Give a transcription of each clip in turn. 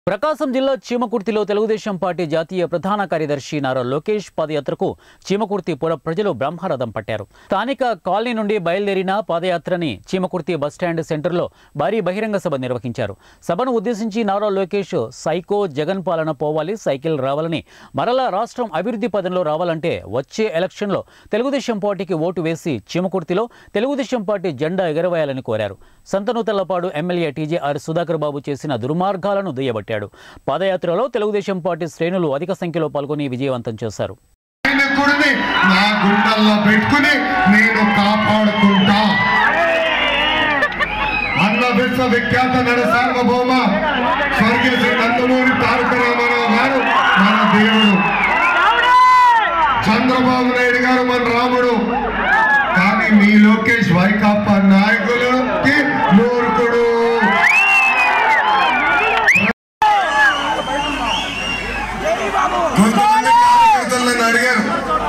ప్రకాశం జిల్లా చీమకుర్తిలో తెలుగుదేశం పార్టీ జాతీయ ప్రధాన కార్యదర్శి నారా లోకేష్ పాదయాత్రకు చీమకుర్తి పుర ప్రజలు బ్రహ్మరథం పట్టారు స్థానిక కాలనీ నుండి బయలుదేరిన పాదయాత్రని చీమకుర్తి బస్టాండ్ సెంటర్లో భారీ బహిరంగ సభ నిర్వహించారు సభను ఉద్దేశించి నారా లోకేష్ సైకో జగన్ పాలన పోవాలి సైకిల్ రావాలని మరలా రాష్ట్రం అభివృద్ధి పదంలో రావాలంటే వచ్చే ఎలక్షన్లో తెలుగుదేశం పార్టీకి ఓటు వేసి చీమకుర్తిలో తెలుగుదేశం పార్టీ జెండా ఎగరవేయాలని కోరారు సంతనూతలపాడు ఎమ్మెల్యే టీజేఆర్ సుధాకర్ బాబు చేసిన దుర్మార్గాలను దుయ్యబట్టాడు పాదయాత్రలో తెలుగుదేశం పార్టీ శ్రేణులు అధిక సంఖ్యలో పాల్గొని విజయవంతం చేశారు ఆయన గుడిని నా గుండెల్లో పెట్టుకుని నేను కాపాడుకుంటా అన్న విశ్వ విఖ్యాత నడ సార్వభౌమ స్వర్గీయ శ్రీ నందమూరి తారక రామారావు గారు మన దేవుడు చంద్రబాబు నాయుడు గారు మన రాముడు కానీ మీ లోకేష్ వైకాపా నాయకులకి మూర్ఖుడు కొంతమంది కార్యకర్తలు నన్ను అడిగారు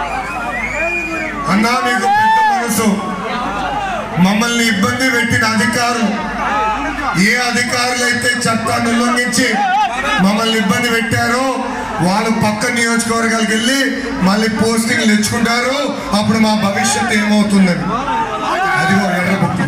అన్నా మీకు పెద్ద మనసు మమ్మల్ని ఇబ్బంది పెట్టిన అధికారులు ఏ అధికారులు అయితే చట్టాన్ని ఉల్లంఘించి మమ్మల్ని ఇబ్బంది పెట్టారో వాళ్ళు పక్క నియోజకవర్గాలకు వెళ్ళి మళ్ళీ పోస్టింగ్ తెచ్చుకుంటారు అప్పుడు మా భవిష్యత్తు ఏమవుతుందని అదిగో ఎర్రబుక్కు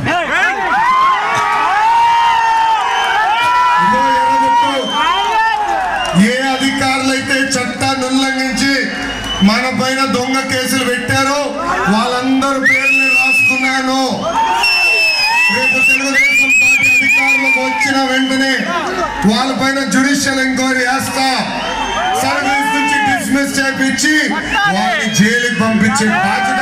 ఇదిగో ఎర్రబుక్కు ఏ అధికారులైతే చట్టాన్ని ఉల్లంఘించి మన పైన దొంగ కేసులు పెట్టారో వాళ్ళందరూ పేర్లు రాసుకున్నాను రేపు తెలుగుదేశం పార్టీ అధికారులకు వచ్చిన వెంటనే వాళ్ళపైన జ్యుడిషియల్ ఎంక్వైరీ వేస్తా సర్వీస్ నుంచి డిస్మిస్ చేపించి వాళ్ళని జైలుకి పంపించే బాధ్యత